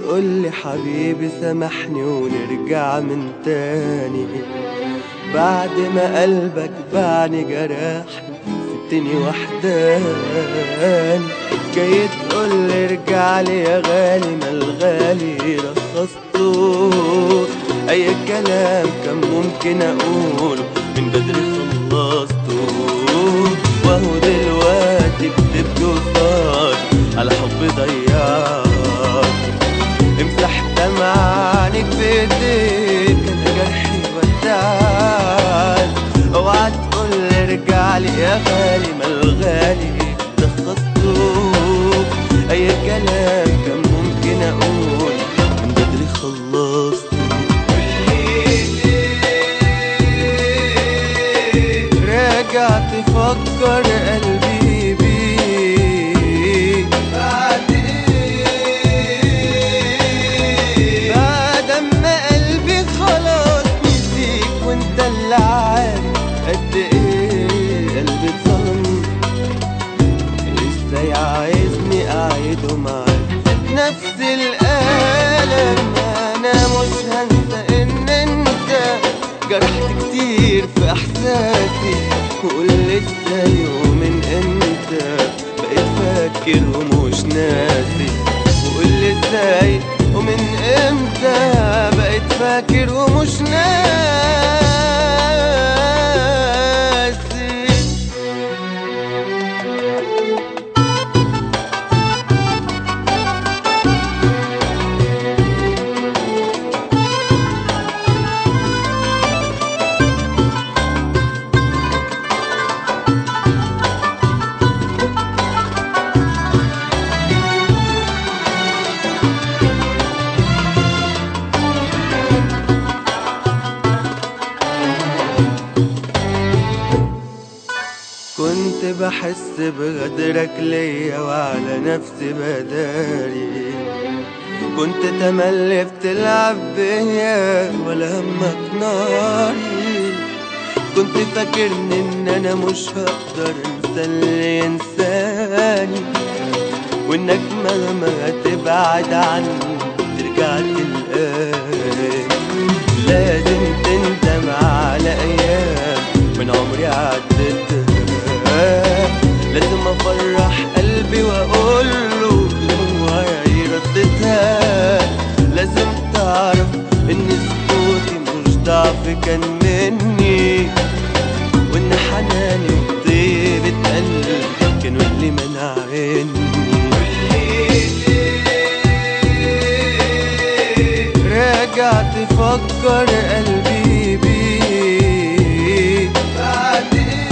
تقولي حبيبي سامحني ونرجع من تاني بعد ما قلبك باعني جرحني سبتني وحدان جاي تقولي ارجع لي يا غالي ما الغالي رخصته اي كلام كان ممكن اقوله من بدري خلصته وهو دلوقتي بتبكي وصار على حب ضيعت امسح دمع عنك بايديك انا جرحي ودعت اوعى تقول ارجع لي يا غالي ما الغالي لخصته اي كلام كان ممكن اقول من بدري خلصته راجع تفكر قلبي بيك بعد ايه بعد ما قلبي خلاص نسيك وانت اللي عارف قد ايه قلبي اتظلم ازاي عايزني اعيده معاك نفس الالم انا مش هنسى ان انت جرحت كتير في احساسي وقول ازاي ومن امتى بقيت فاكر ومش ناسي وقول ازاي ومن امتى بقيت فاكر ومش ناسي كنت بحس بغدرك ليا وعلى نفسي بداري كنت تملي بتلعب بيا ولا همك ناري كنت فاكرني ان انا مش هقدر انسى اللي ينساني وانك مهما هتبعد عني ترجع تلقاني لازم تندم على ايام من عمري عدتها لازم افرح قلبي واقول له دموعي ردتها لازم تعرف ان سكوتي مش ضعف كان مني وان حناني وطيبة قلبي كانوا اللي منعيني راجع تفكر قلبي بيك بعد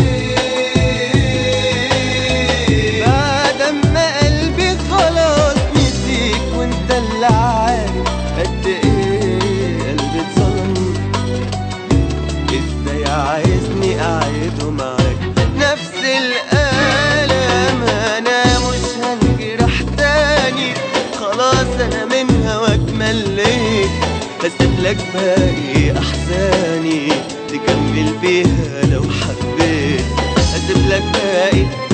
ايه بعد ما قلبي خلاص نسيك وانت اللي عارف قد ايه قلبي اتظلم ازاي عايزني اعيده معاك نفس الالم انا مش هنجرح تاني خلاص انا من هواك مليت هسيب لك باقي احزاني تكمل بيها لو حبيت هسيب لك باقي